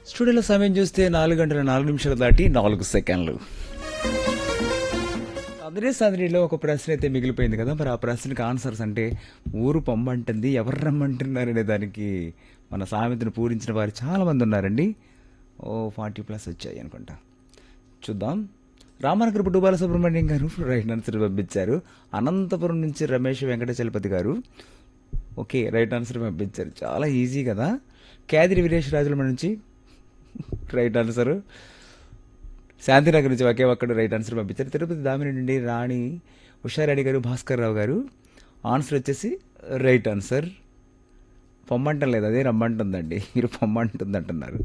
స్టూడియోలో సమయం చూస్తే నాలుగు గంటల నాలుగు నిమిషాలు దాటి నాలుగు సెకండ్లు అదరే సదరిలో ఒక ప్రశ్న అయితే మిగిలిపోయింది కదా మరి ఆ ప్రశ్నకి ఆన్సర్స్ అంటే ఊరు పొమ్మంటుంది ఎవరు రమ్మంటున్నారు అనే దానికి మన సామెతను పూరించిన వారు చాలా మంది ఉన్నారండి ఓ ఫార్టీ ప్లస్ వచ్చాయి అనుకుంటా చూద్దాం రామనగర్ పుట్టు బాలసుబ్రహ్మణ్యం గారు రైట్ ఆన్సర్ పంపించారు అనంతపురం నుంచి రమేష్ వెంకటచలపతి గారు ఓకే రైట్ ఆన్సర్ పంపించారు చాలా ఈజీ కదా క్యాదిరి వీరేష్ రాజుల నుంచి రైట్ ఆన్సర్ శాంతినగర్ నుంచి ఒకే ఒక్కడు రైట్ ఆన్సర్ పంపించారు తిరుపతి దామిని నుండి రాణి ఉషారాణి గారు భాస్కర్ రావు గారు ఆన్సర్ వచ్చేసి రైట్ ఆన్సర్ పొమ్మంటం లేదు అదే రమ్మంటుందండి మీరు పొమ్మంటుంది అంటున్నారు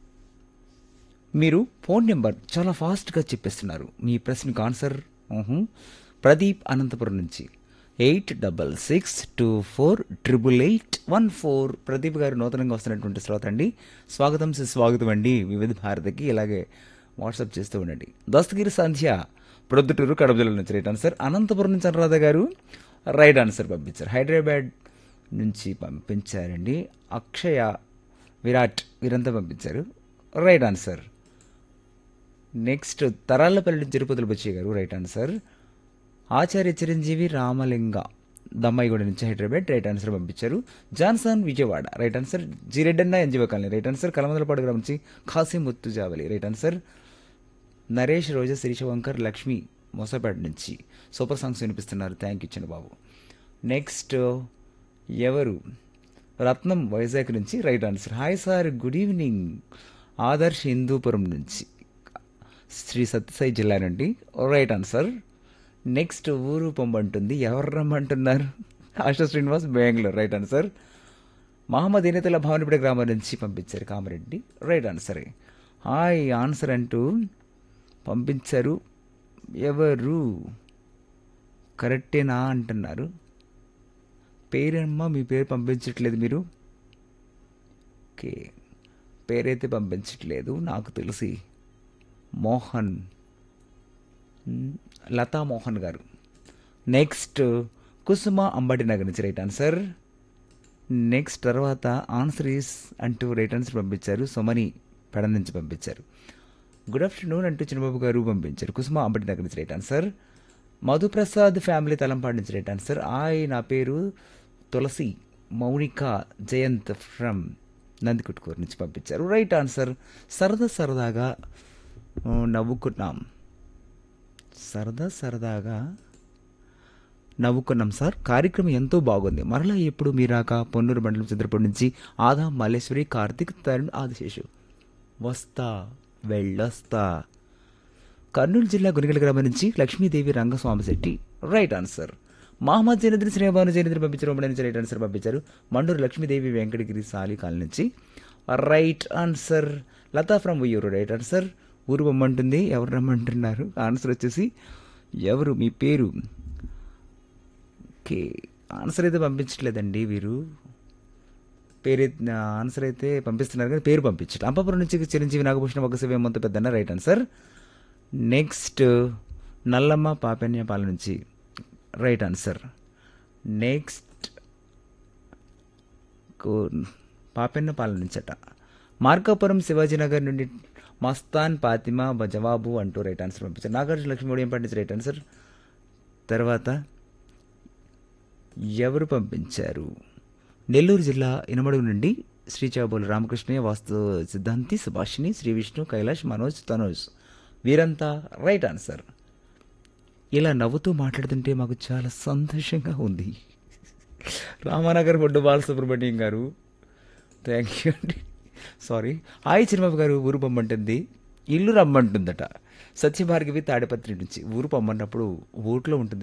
మీరు ఫోన్ నెంబర్ చాలా ఫాస్ట్గా చెప్పేస్తున్నారు మీ ప్రశ్నకు ఆన్సర్ ఊహు. ప్రదీప్ అనంతపురం నుంచి eight double six two four triple eight one four Pradeep garu నూతనంగా వస్తున్నటువంటి శ్రోత అండి స్వాగతం సుస్వాగతం అండి వివిధ భారతికి ఇలాగే వాట్సాప్ చేస్తూ ఉండండి దస్తగిరి సంధ్య ప్రొద్దుటూరు కడప జిల్లా నుంచి రైట్ ఆన్సర్ అనంతపురం నుంచి అనురాధ గారు రైట్ ఆన్సర్ పంపించారు హైదరాబాద్ నుంచి పంపించారండి అక్షయ విరాట్ వీరంతా పంపించారు రైట్ ఆన్సర్ నెక్స్ట్ తరాలపల్లి నుంచి తిరుపతిలో బచ్చయ్య గారు రైట్ ఆన్సర్ ఆచార్య చిరంజీవి రామలింగ దమ్మాయిగూడ నుంచి హైదరాబాద్ రైట్ ఆన్సర్ పంపించారు Johnson Vijayawada right answer Jireddanna NGO colony right answer Kalamandalapadu గ్రామం నుంచి ఖాసిం ముత్తు జావలి రైట్ ఆన్సర్ నరేష్ రోజా శిరీష వంకర్ లక్ష్మి మొసపేట నుంచి సూపర్ సాంగ్స్ వినిపిస్తున్నారు thank you Chinna Babu next ఎవరు రత్నం వైజాగ్ నుంచి right answer hi sir good evening Adarsh Hindupuram నుంచి శ్రీ సత్యసాయి జిల్లా నుండి రైట్ ఆన్సర్ నెక్స్ట్ ఊరు పొమ్మంటుంది ఎవరు రమ్మంటున్నారు ఆశా శ్రీనివాస్ బెంగళూరు రైట్ ఆన్సర్ మహమ్మద్ ఇనతుల భవనపేట గ్రామం నుంచి పంపించారు Kamareddy right answer hi answer అంటూ పంపించారు ఎవరు కరెక్టేనా అంటున్నారు పేరమ్మా మీ పేరు పంపించట్లేదు మీరు ఓకే పేరైతే పంపించట్లేదు నాకు తెలిసి మోహన్ మ్, లతా మోహన్ గారు నెక్స్ట్ కుసుమ అంబటి నగర్ నుంచి రైట్ ఆన్సర్ నెక్స్ట్ తర్వాత ఆన్సర్ ఈస్ అంటూ రైట్ ఆన్సర్ పంపించారు సుమని పెడ నుంచి పంపించారు గుడ్ ఆఫ్టర్నూన్ అంటూ చిన్నబాబు గారు పంపించారు కుసుమ అంబటి నగర్ నుంచి right answer Madhuprasad family Talampadu నుంచి రైట్ ఆన్సర్ ఆయ్ నా పేరు తులసి మౌనిక జయంత్ ఫ్రమ్ నందికుట్కూరు నుంచి పంపించారు రైట్ ఆన్సర్ సరదా సరదాగా ఆ, నవ్వుకున్నాం సరదా సరదాగా నవ్వుకున్నాం సార్ కార్యక్రమం ఎంతో బాగుంది మరలా ఎప్పుడు మీరాక పొన్నూరు మండలం చంద్రపూడి నుంచి ఆదా మల్లేశ్వరి కార్తీక్ తరుణ్ ఆదిశేషు వస్తా వెళ్ళొస్తా కర్నూలు జిల్లా గునిగల గ్రామం నుంచి లక్ష్మీదేవి రంగస్వామి శెట్టి రైట్ ఆన్సర్ మహమ్మద్ జైనేంద్ర శ్రీభాను జైనేంద్ర పంపించారు ఉమ్మడి నుంచి రైట్ ఆన్సర్ పంపించారు మండూరు లక్ష్మీదేవి వెంకటగిరి సాలి కాలనీ నుంచి right answer Latha from Uyyuru right answer ఊరు బొమ్మంటుంది ఎవరు రమ్మంటున్నారు ఆన్సర్ వచ్చేసి ఎవరు మీ పేరు ఓకే ఆన్సర్ అయితే పంపించట్లేదండి వీరు పేరు అయితే- ఆన్సర్ అయితే పంపిస్తున్నారు కానీ పేరు పంపించట్లేదు అంపాపురం నుంచి చిరంజీవి నాగభూషణ ఒక శివ మొత్తం Peddanna right answer next Nallamma పాపన్యపాల నుంచి రైట్ ఆన్సర్ నెక్స్ట్ పాపెన్నపాల నుంచట మార్కాపురం శివాజీనగర్ నుండి మస్తాన్ పాతిమా బ- జవాబు అంటూ రైట్ ఆన్సర్ పంపించారు నాగార్జున లక్ష్మీ ఉదయం పండించి రైట్ ఆన్సర్ తర్వాత ఎవరు పంపించారు నెల్లూరు జిల్లా ఇనమడుగు నుండి శ్రీచాబోలు రామకృష్ణయ్య వాస్తు సిద్ధాంతి సుభాషిణి శ్రీ విష్ణు కైలాష్ మనోజ్ తనోజ్ వీరంతా రైట్ ఆన్సర్ ఇలా నవ్వుతూ మాట్లాడుతుంటే మాకు చాలా సంతోషంగా ఉంది రామానగర్ బొడ్డు బాలసుబ్రహ్మణ్యం గారు థ్యాంక్ యూ అండి సారీ హాయ్ చిరుబాబు గారు ఊరు పొమ్మంటుంది ఇల్లు రమ్మంటుందట సత్యభార్గవి తాడిపత్రి నుంచి ఊరు పొమ్మన్నప్పుడు ఊట్లో ఉంటుంది